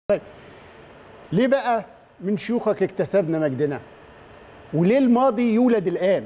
طيب ليه بقى من شيوخك اكتسبنا مجدنا وليه الماضي يولد الان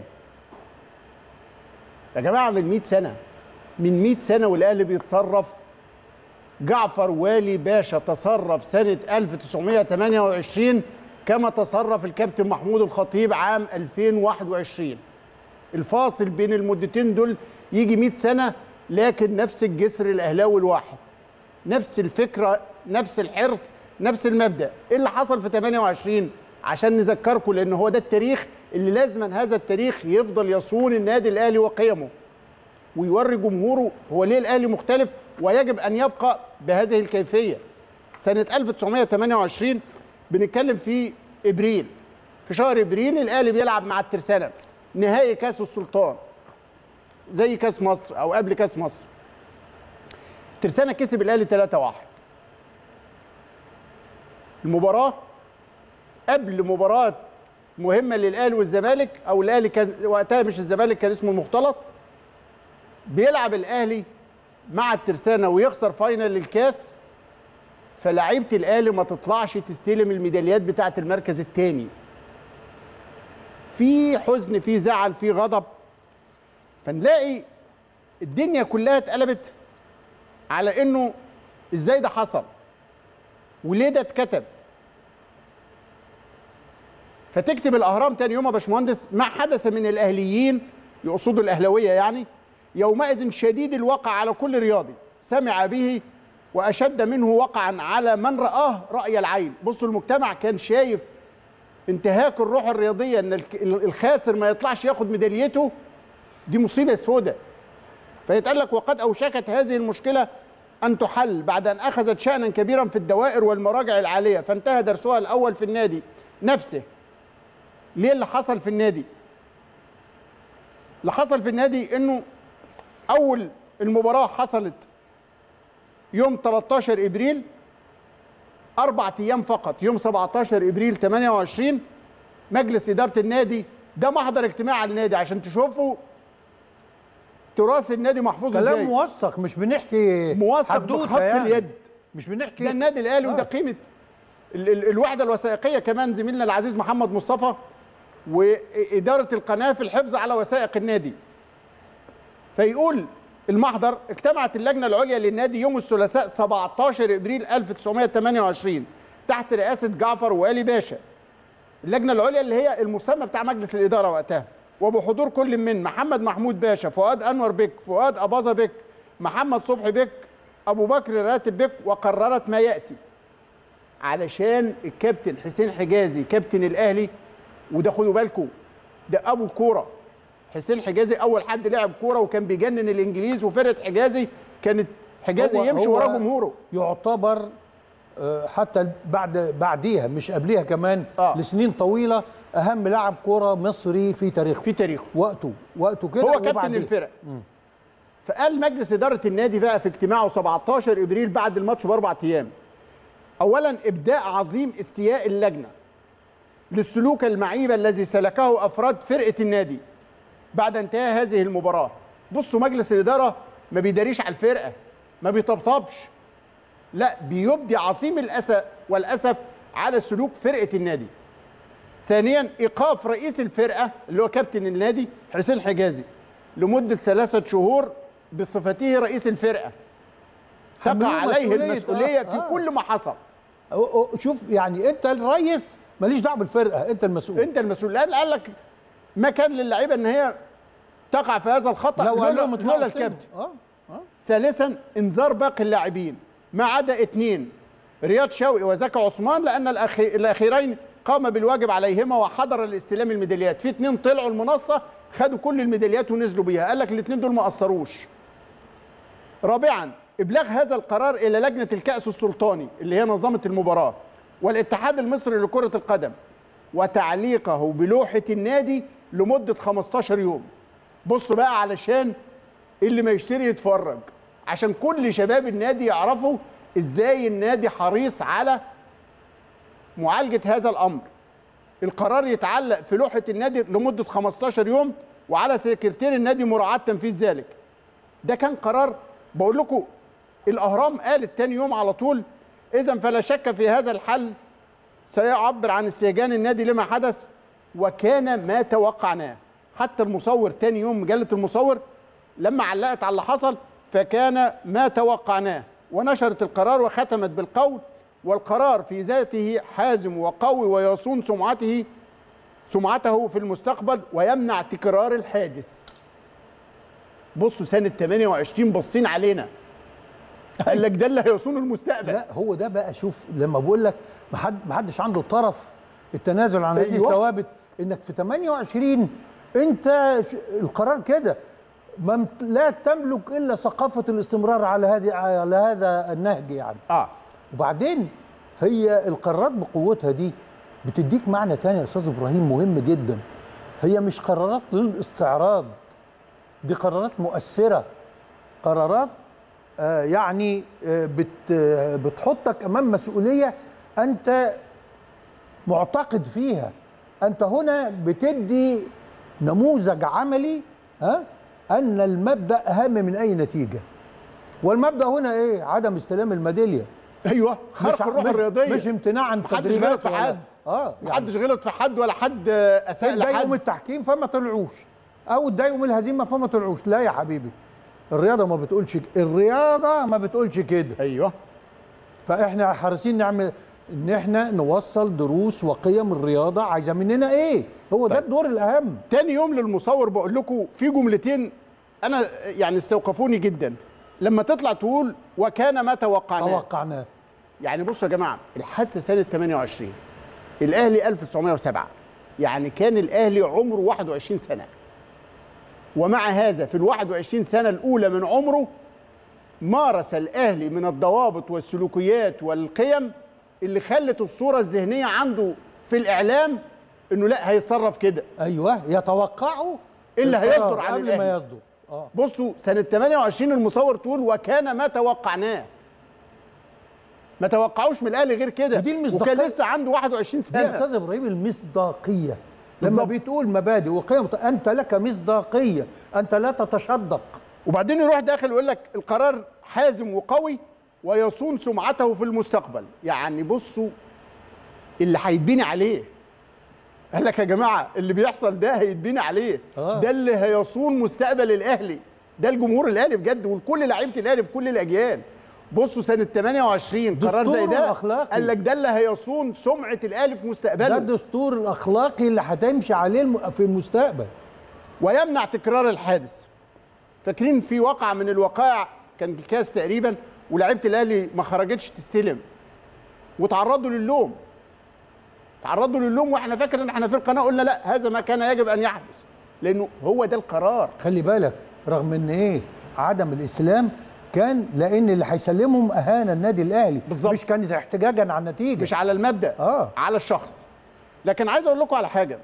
يا جماعه من 100 سنه من 100 سنه والاهلي بيتصرف جعفر والي باشا تصرف سنه 1928 كما تصرف الكابتن محمود الخطيب عام 2021 الفاصل بين المدتين دول يجي 100 سنه لكن نفس الجسر الاهلاوي الواحد نفس الفكره نفس الحرص نفس المبدا ايه اللي حصل في 28 عشان نذكركم لان هو ده التاريخ اللي لازما هذا التاريخ يفضل يصون النادي الاهلي وقيمه ويوري جمهوره هو ليه الاهلي مختلف ويجب ان يبقى بهذه الكيفيه سنه 1928 بنتكلم في ابريل في شهر ابريل الاهلي بيلعب مع الترسانه نهائي كاس السلطان زي كاس مصر او قبل كاس مصر الترسانه كسب الاهلي 3-1 المباراه قبل مباراه مهمه للاهلي والزمالك او الاهلي كان وقتها مش الزمالك كان اسمه المختلط بيلعب الاهلي مع الترسانه ويخسر فاينل الكاس فلاعيبه الاهلي ما تطلعش تستلم الميداليات بتاعه المركز الثاني في حزن في زعل في غضب فنلاقي الدنيا كلها اتقلبت على انه ازاي ده حصل وليه ده اتكتب فتكتب الاهرام تاني يوم يا باشمهندس ما حدث من الاهليين يقصدوا الاهلاويه يعني يومئذ شديد الوقع على كل رياضي سمع به واشد منه وقعا على من راه راي العين بصوا المجتمع كان شايف انتهاك الروح الرياضيه ان الخاسر ما يطلعش ياخد ميداليته دي مصيبه سوداء فيتقال لك وقد اوشكت هذه المشكله ان تحل بعد ان اخذت شانا كبيرا في الدوائر والمراجع العاليه فانتهى درسها الاول في النادي نفسه ليه اللي حصل في النادي اللي حصل في النادي انه اول المباراه حصلت يوم 13 ابريل اربع ايام فقط يوم 17 ابريل 28 مجلس اداره النادي ده محضر اجتماع على النادي عشان تشوفوا تراث النادي محفوظ ازاي كلام موثق مش بنحكي موثق حدوتة بخط يعني. اليد مش بنحكي ده النادي الاهلي وده قيمه ال- ال- الوحده الوثائقيه كمان زميلنا العزيز محمد مصطفى واداره القناه في الحفظ على وثائق النادي فيقول المحضر اجتمعت اللجنه العليا للنادي يوم الثلاثاء 17 ابريل 1928 تحت رئاسه جعفر والي باشا اللجنه العليا اللي هي المسمى بتاع مجلس الاداره وقتها وبحضور كل من محمد محمود باشا فؤاد انور بك فؤاد اباظه بك محمد صبحي بك ابو بكر راتب بك وقررت ما ياتي علشان الكابتن حسين حجازي كابتن الاهلي وده خدوا بالكم ده ابو الكوره حسين حجازي اول حد لعب كوره وكان بيجنن الانجليز وفرقه حجازي كانت حجازي هو- يمشي هو ورا جمهوره يعتبر آه، حتى بعد بعديها مش قبليها كمان آه. لسنين طويله اهم لاعب كوره مصري في تاريخه في تاريخه وقته وقته كده هو كابتن وبعديه. الفرق فقال مجلس اداره النادي بقى في اجتماعه 17 ابريل بعد الماتش باربع ايام اولا ابداء عظيم استياء اللجنه للسلوك المعيب الذي سلكه افراد فرقه النادي بعد انتهاء هذه المباراه بصوا مجلس الاداره ما بيداريش على الفرقه ما بيطبطبش لا بيبدي عظيم الاسى والاسف على سلوك فرقه النادي ثانيا ايقاف رئيس الفرقه اللي هو كابتن النادي حسين حجازي لمده ثلاثه شهور بصفته رئيس الفرقه تقع حملوه عليه مسؤولية. المسؤوليه آه، في آه. كل ما حصل أو- أو- شوف يعني انت الريس ماليش دعوه بالفرقه انت المسؤول انت المسؤول لان قال لك ما كان للعيبه ان هي تقع في هذا الخطا لو قال لولا لهم اطلعوا لولا استلموا. الكابتن اه اه ثالثا انذار باقي اللاعبين ما عدا اثنين رياض شوقي وزكي عثمان لان الأخي... الاخيرين قام بالواجب عليهما وحضر الاستلام الميداليات في اثنين طلعوا المنصه خدوا كل الميداليات ونزلوا بيها قال لك الاثنين دول ما قصروش رابعا ابلاغ هذا القرار الى لجنه الكاس السلطاني اللي هي نظمت المباراه والاتحاد المصري لكره القدم وتعليقه بلوحه النادي لمده 15 يوم بصوا بقى علشان اللي ما يشتري يتفرج عشان كل شباب النادي يعرفوا ازاي النادي حريص على معالجه هذا الامر القرار يتعلق في لوحه النادي لمده 15 يوم وعلى سكرتير النادي مراعاه تنفيذ ذلك ده كان قرار بقول لكم الاهرام قالت تاني يوم على طول اذا فلا شك في هذا الحل سيعبر عن استهجان النادي لما حدث وكان ما توقعناه حتى المصور تاني يوم مجله المصور لما علقت على اللي حصل فكان ما توقعناه ونشرت القرار وختمت بالقول والقرار في ذاته حازم وقوي ويصون سمعته سمعته في المستقبل ويمنع تكرار الحادث بصوا سنة 28 باصين علينا قال لك ده اللي هيصون المستقبل لا هو ده بقى شوف لما بقول لك ما حد ما حدش عنده طرف التنازل عن هذه أيوة. الثوابت انك في 28 انت ش- القرار كده ما مت- لا تملك الا ثقافه الاستمرار على هذه على هذا النهج يعني اه وبعدين هي القرارات بقوتها دي بتديك معنى تاني يا استاذ ابراهيم مهم جدا هي مش قرارات للاستعراض دي قرارات مؤثره قرارات آه يعني آه بت آه بتحطك امام مسؤوليه انت معتقد فيها انت هنا بتدي نموذج عملي ها ان المبدا اهم من اي نتيجه والمبدا هنا ايه عدم استلام الميداليه ايوه خرق مش- الروح مش- الرياضيه مش امتناع عن محدش تدريبات غلط في ولا- حد. اه يعني محدش غلط في حد ولا حد آه، اساء اتضايقوا من لحد التحكيم فما طلعوش او اتضايقوا من الهزيمه فما طلعوش لا يا حبيبي الرياضه ما بتقولش ك- الرياضه ما بتقولش كده ايوه فاحنا حريصين نعمل ان احنا نوصل دروس وقيم الرياضه عايزه مننا ايه هو ده طيب. الدور الاهم تاني يوم للمصور بقول لكم في جملتين انا يعني استوقفوني جدا لما تطلع تقول وكان ما توقعناه توقعناه يعني بصوا يا جماعه الحادثه سنه 28 الاهلي 1907 يعني كان الاهلي عمره 21 سنه ومع هذا في ال 21 سنه الاولى من عمره مارس الاهلي من الضوابط والسلوكيات والقيم اللي خلت الصوره الذهنيه عنده في الاعلام انه لا هيتصرف كده ايوه يتوقعوا إيه اللي القرار هيصدر عن قبل ما الأهلي. يصدر اه بصوا سنة 28 المصور تقول وكان ما توقعناه ما توقعوش من الاهلي غير كده ودي المصداقية. وكان لسه عنده 21 دي يا سنة استاذ ابراهيم المصداقيه لما بالظبط. بتقول مبادئ وقيم انت لك مصداقيه انت لا تتشدق وبعدين يروح داخل ويقول لك القرار حازم وقوي ويصون سمعته في المستقبل يعني بصوا اللي هيتبني عليه قال لك يا جماعه اللي بيحصل ده هيتبني عليه آه. ده اللي هيصون مستقبل الاهلي ده الجمهور الاهلي بجد وكل لعيبه الاهلي في كل الاجيال بصوا سنه 28 قرار زي دستوره ده الأخلاقي. قال لك ده اللي هيصون سمعه الاهلي في ده مستقبله الدستور الاخلاقي اللي هتمشي عليه الم- في المستقبل ويمنع تكرار الحادث فاكرين في واقعة من الوقائع كان الكاس تقريبا ولاعيبه الاهلي ما خرجتش تستلم وتعرضوا للوم تعرضوا للوم واحنا فاكر ان احنا في القناه قلنا لا هذا ما كان يجب ان يحدث لانه هو ده القرار خلي بالك رغم ان ايه عدم الاسلام كان لان اللي هيسلمهم اهانه النادي الاهلي بالظبط. مش كانت احتجاجا على النتيجه مش على المبدا آه. على الشخص لكن عايز اقول لكم على حاجه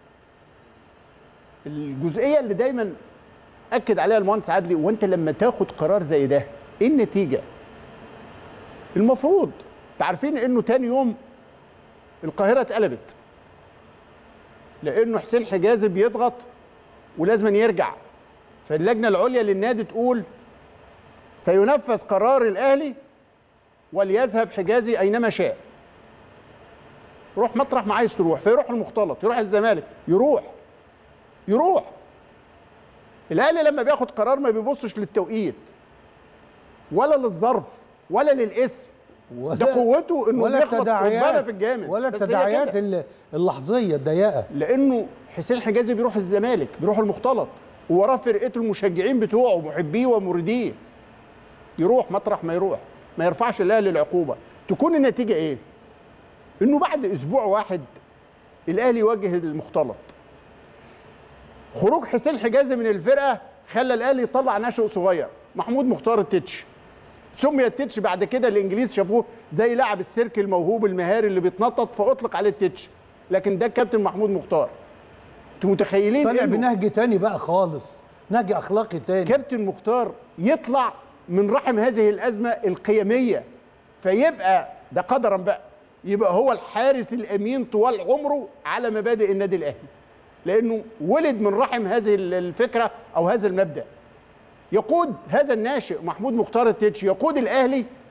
الجزئيه اللي دايما اكد عليها المهندس عدلي وانت لما تاخد قرار زي ده ايه النتيجه المفروض تعرفين انه تاني يوم القاهره اتقلبت لانه حسين حجازي بيضغط ولازم يرجع فاللجنه العليا للنادي تقول سينفذ قرار الاهلي وليذهب حجازي اينما شاء روح مطرح ما عايز تروح فيروح المختلط يروح الزمالك يروح يروح الاهلي لما بياخد قرار ما بيبصش للتوقيت ولا للظرف ولا للاسم ولا ده قوته انه ولا بيخبط التداعيات ربما في الجامد ولا بس هي التداعيات كده. ال- اللحظيه الضيقه لانه حسين حجازي بيروح الزمالك بيروح المختلط ووراه فرقته المشجعين بتوعه محبيه ومريديه يروح مطرح ما يروح ما يرفعش الاهلي العقوبه تكون النتيجه ايه انه بعد اسبوع واحد الاهلي يواجه المختلط خروج حسين حجازي من الفرقه خلى الاهلي يطلع ناشئ صغير محمود مختار التتش سمي التتش بعد كده الانجليز شافوه زي لاعب السيرك الموهوب المهاري اللي بيتنطط فاطلق عليه التتش لكن ده الكابتن محمود مختار انتوا متخيلين طلع إنه بنهج تاني بقى خالص نهج اخلاقي تاني كابتن مختار يطلع من رحم هذه الازمه القيميه فيبقى ده قدرا بقى يبقى هو الحارس الامين طوال عمره على مبادئ النادي الاهلي لانه ولد من رحم هذه الفكره او هذا المبدا يقود هذا الناشئ محمود مختار التتش يقود الاهلي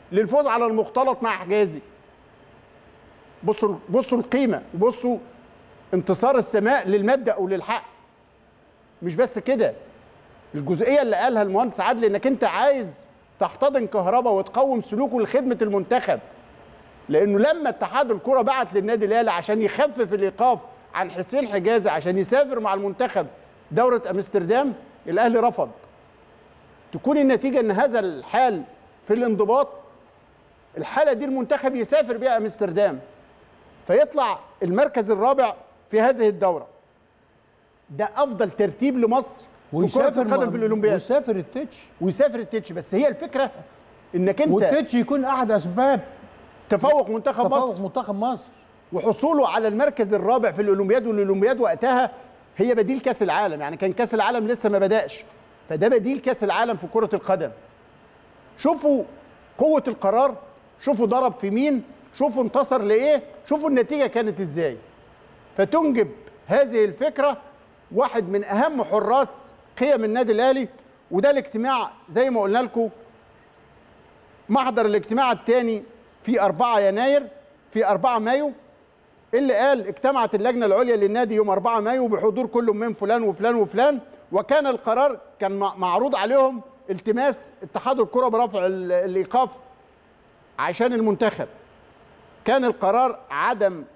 للفوز على المختلط مع حجازي بصوا بصوا القيمه وبصوا انتصار السماء للمبدا او للحق مش بس كده الجزئيه اللي قالها المهندس عادل انك انت عايز تحتضن كهربا وتقوم سلوكه لخدمه المنتخب لانه لما اتحاد الكره بعت للنادي الاهلي عشان يخفف الايقاف عن حسين حجازي عشان يسافر مع المنتخب دوره امستردام الاهلي رفض تكون النتيجه ان هذا الحال في الانضباط الحاله دي المنتخب يسافر بيها امستردام فيطلع المركز الرابع في هذه الدوره ده افضل ترتيب لمصر في كره القدم في الاولمبياد ويسافر التتش ويسافر التتش بس هي الفكره انك انت والتتش يكون احد اسباب تفوق منتخب تفوق مصر منتخب مصر وحصوله على المركز الرابع في الاولمبياد والاولمبياد وقتها هي بديل كاس العالم يعني كان كاس العالم لسه ما بداش فده بديل كاس العالم في كره القدم شوفوا قوه القرار شوفوا ضرب في مين شوفوا انتصر لايه شوفوا النتيجه كانت ازاي فتنجب هذه الفكره واحد من اهم حراس قيم النادي الاهلي وده الاجتماع زي ما قلنا لكم محضر الاجتماع الثاني في 4 يناير في 4 مايو اللي قال اجتمعت اللجنه العليا للنادي يوم 4 مايو بحضور كل من فلان وفلان وفلان وكان القرار كان مع- معروض عليهم التماس اتحاد الكره برفع ال- الايقاف عشان المنتخب كان القرار عدم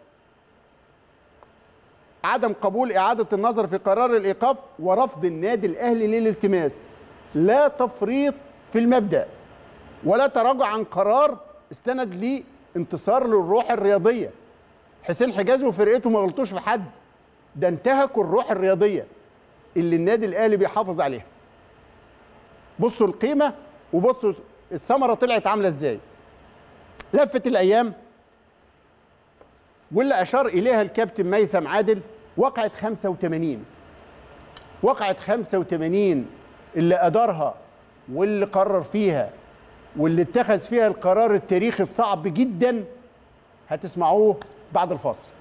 عدم قبول إعادة النظر في قرار الإيقاف ورفض النادي الأهلي للالتماس لا تفريط في المبدأ ولا تراجع عن قرار استند لانتصار للروح الرياضية حسين حجازي وفرقته ما غلطوش في حد ده انتهكوا الروح الرياضية اللي النادي الأهلي بيحافظ عليها بصوا القيمة وبصوا الثمرة طلعت عاملة ازاي لفت الأيام واللي أشار إليها الكابتن ميثم عادل وقعت 85 وقعت 85 اللي أدارها واللي قرر فيها واللي اتخذ فيها القرار التاريخي الصعب جدا هتسمعوه بعد الفاصل